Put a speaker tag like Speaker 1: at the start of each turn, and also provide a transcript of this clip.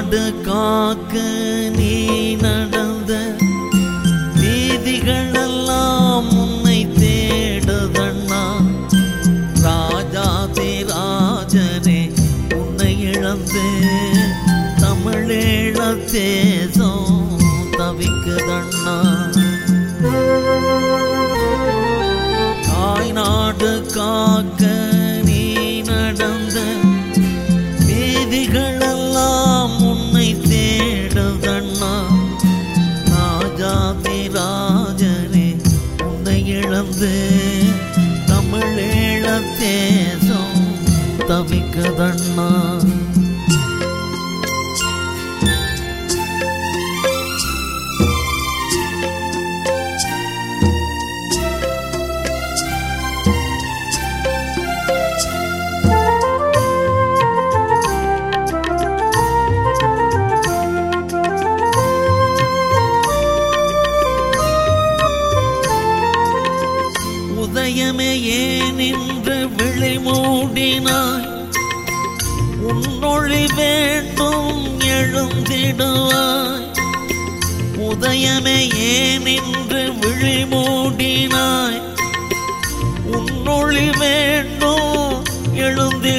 Speaker 1: நாடு காக்க நீ நடந்த வீதிகளெல்லாம் உன்னை தேடுதண்ணா ராஜாதி ராஜனே உன்னை இழந்து தமிழீழ தேசம் தவிக்குதண்ணா தாய்நாடு காக்க நீ நடந்த வீதிகளெல்லாம் உன்னை தேடுதண்ணா ராஜாதி ராஜனே உன்னை இழந்து தமிழீழ தேசம் தவிக்குதண்ணா உதயமே ஏன் இன்று விழி மூடினாய் உன்னொழி வேண்டும் எழுந்திடுவாய் உதயமே ஏன் இன்று விழி மூடினாய் உன்னொழி வேண்டும் எழுந்திடு